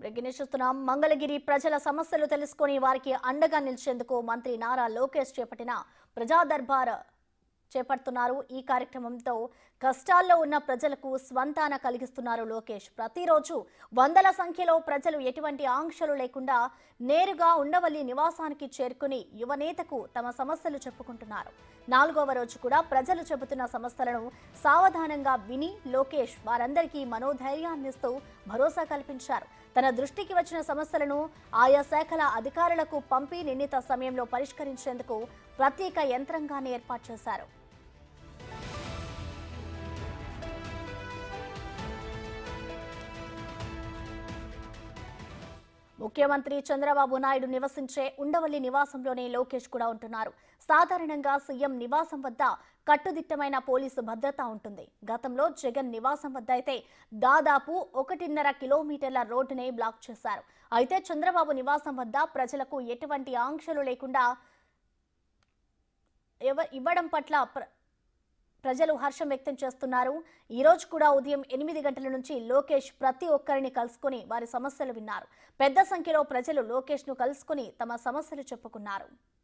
ప్రజ్ఞిస్తున్నాం మంగళగిరి ప్రజల సమస్యలు తెలుసుకొని వారికి అండగా నిలిచేందుకు మంత్రి నారా లోకేష్ చేపట్టిన ప్రజా దర్బార్ చేపడుతున్నారు ఈ కార్యక్రమంతో కష్టాల్లో ఉన్న ప్రజలకు స్వంతాన కలిగిస్తున్నారు లోకేష్ ప్రతిరోజు వందల సంఖ్యలో ప్రజలు ఎటువంటి ఆంక్షలు లేకుండా నేరుగా ఉండవల్లి నివాసానికి చేరుకుని యువనేతకు తమ సమస్యలు చెప్పుకుంటున్నారు నాలుగవ రోజు కూడా ప్రజలు చెబుతున్న సమస్యలను సావధానంగా విని లోకేష్ వారందరికీ మనోధైర్యాన్నిస్తూ భరోసా కల్పించారు తన దృష్టికి వచ్చిన సమస్యలను ఆయా శాఖల అధికారులకు పంపి నిర్ణీత సమయంలో పరిష్కరించేందుకు ప్రత్యేక యంత్రాంగాన్ని ఏర్పాటు చేశారు ముఖ్యమంత్రి చంద్రబాబు నాయుడు నివసించే ఉండవల్లి నివాసంలోనే లోకేష్ కూడా ఉంటున్నారు సాధారణంగా సీఎం నివాసం వద్ద కట్టుదిట్టమైన పోలీసు భద్రత ఉంటుంది గతంలో జగన్ నివాసం వద్ద అయితే దాదాపు ఒకటిన్నర కిలోమీటర్ల రోడ్డునే బ్లాక్ చేశారు అయితే చంద్రబాబు నివాసం వద్ద ప్రజలకు ఎటువంటి ఆంక్షలు లేకుండా ఇవ్వ- ఇవ్వడం పట్ల ప్ర- ప్రజలు హర్షం వ్యక్తం చేస్తున్నారు ఈ రోజు కూడా ఉదయం ఎనిమిది గంటల నుంచి లోకేష్ ప్రతి ఒక్కరిని కలుసుకొని వారి సమస్యలు విన్నారు పెద్ద సంఖ్యలో ప్రజలు లోకేష్ ను కలుసుకొని తమ సమస్యలు చెప్పుకున్నారు